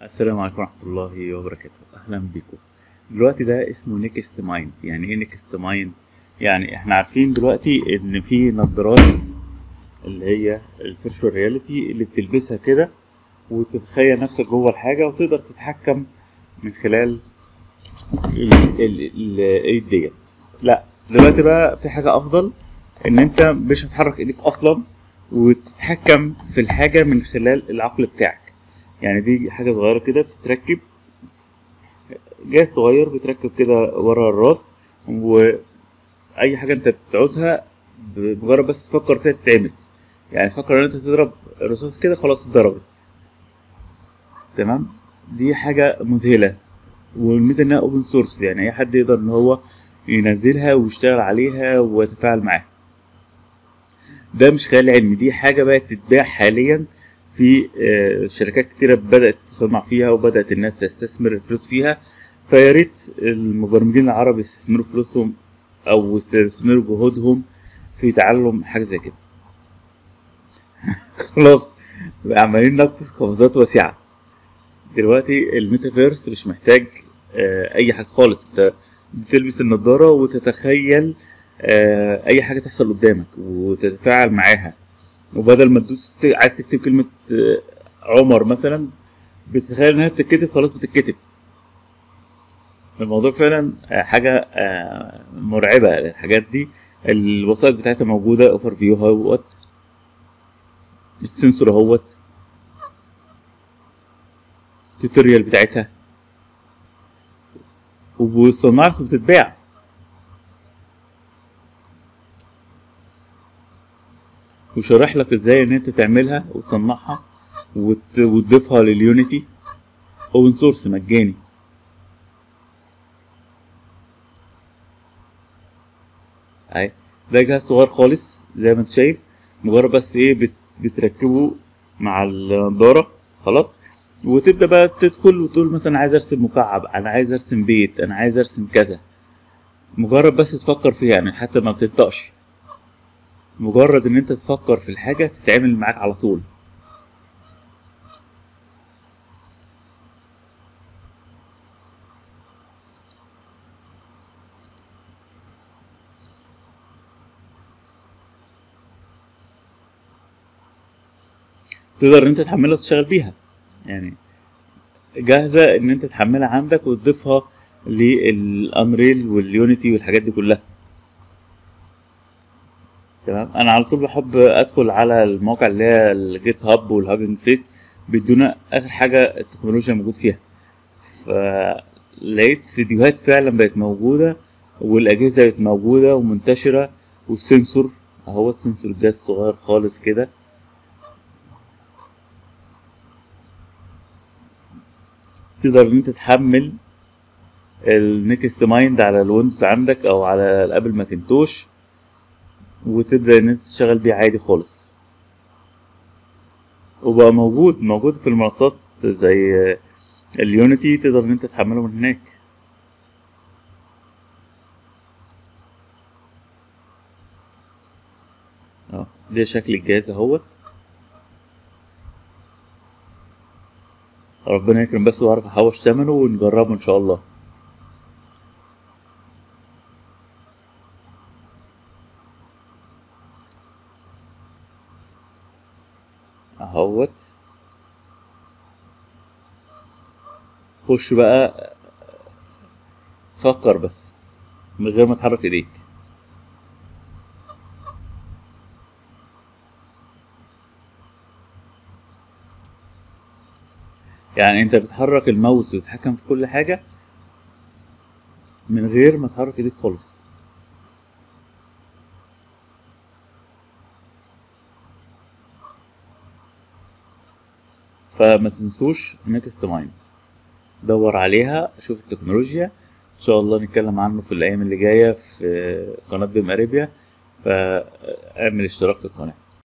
السلام عليكم ورحمة الله وبركاته أهلا بكم دلوقتي ده اسمه نيكست مايند يعني ايه نيكست مايند يعني احنا عارفين دلوقتي ان في نظارات اللي هي الفيرشوال رياليتي اللي بتلبسها كده وتتخيل نفسك جوه الحاجة وتقدر تتحكم من خلال ال- ال- الايد ديت لا دلوقتي بقى في حاجة أفضل إن أنت مش هتحرك إيديك أصلا وتتحكم في الحاجة من خلال العقل بتاعك يعني دي حاجة صغيرة كده بتتركب جهاز صغير بيتركب كده ورا الراس وأي حاجة أنت بتعوزها بمجرد بس تفكر فيها تتعمل يعني تفكر إن أنت تضرب رصاص كده خلاص اتضربت تمام دي حاجة مذهلة والميزة إنها أوبن سورس يعني أي حد يقدر إن هو ينزلها ويشتغل عليها ويتفاعل معاها ده مش خيال علمي دي حاجة بقت تتباع حاليا في آه، شركات كتيرة بدأت تصنع فيها وبدأت الناس تستثمر الفلوس فيها فيا ريت المبرمجين العرب يستثمروا فلوسهم أو يستثمروا جهودهم في تعلم حاجة زي كده خلاص بقى عمالين نقفز قفزات واسعة دلوقتي الميتافيرس مش محتاج آه، أي حاجة خالص أنت بتلبس النضارة وتتخيل آه، أي حاجة تحصل قدامك وتتفاعل معاها وبدل ما تدوس ت- عايز تكتب كلمة آه، عمر مثلا بتتخيل انها بتتكتب خلاص بتتكتب الموضوع فعلا آه، حاجة آه، مرعبة الحاجات دي الوسائط بتاعتها موجودة اوفر فيو اهوت السنسور اهوت التوتوريال بتاعتها وصنعت وبتتباع وشرح لك ازاي ان انت تعملها وتصنعها وت- وتضيفها لليونيتي اوبن سورس مجاني اهي ده جهاز صغير خالص زي ما انت شايف مجرد بس ايه بت بتركبه مع النضارة خلاص وتبدأ بقى تدخل وتقول مثلا عايز ارسم مكعب انا عايز ارسم بيت انا عايز ارسم كذا مجرد بس تفكر فيها يعني حتى ما بتبدأش مجرد ان انت تفكر في الحاجة تتعمل معاك على طول تقدر ان انت تحملها وتشتغل بيها يعني جاهزة ان انت تحملها عندك وتضيفها للانريل واليونيتي والحاجات دي كلها تمام انا على طول بحب ادخل على المواقع اللي هي الجيت هاب والهاجنج فيس بيدونا اخر حاجه التكنولوجيا موجود فيها فلقيت فيديوهات فعلا بقت موجوده والاجهزه بقت موجوده ومنتشره والسنسور اهو سنسور جاز صغير خالص كده تقدر ان انت تحمل النكست مايند على الويندوز عندك او على الابل ماكنتوش وتبدأ إن أنت تشتغل بيه عادي خالص وبقى موجود موجود في المنصات زي اليونيتي تقدر إن أنت تحمله من هناك اه ده شكل الجهاز اهوت ربنا يكرم بس واعرف احوش ثمنه ونجربه ان شاء الله اهوت خش بقى فكر بس من غير ما تحرك ايديك يعني انت بتحرك الماوس وتتحكم في كل حاجة من غير ما تحرك ايديك خالص فما تنسوش نيكست مايند دور عليها شوف التكنولوجيا ان شاء الله نتكلم عنه في الايام اللي جايه في قناه بيم اريبيا فاعمل اشتراك في القناه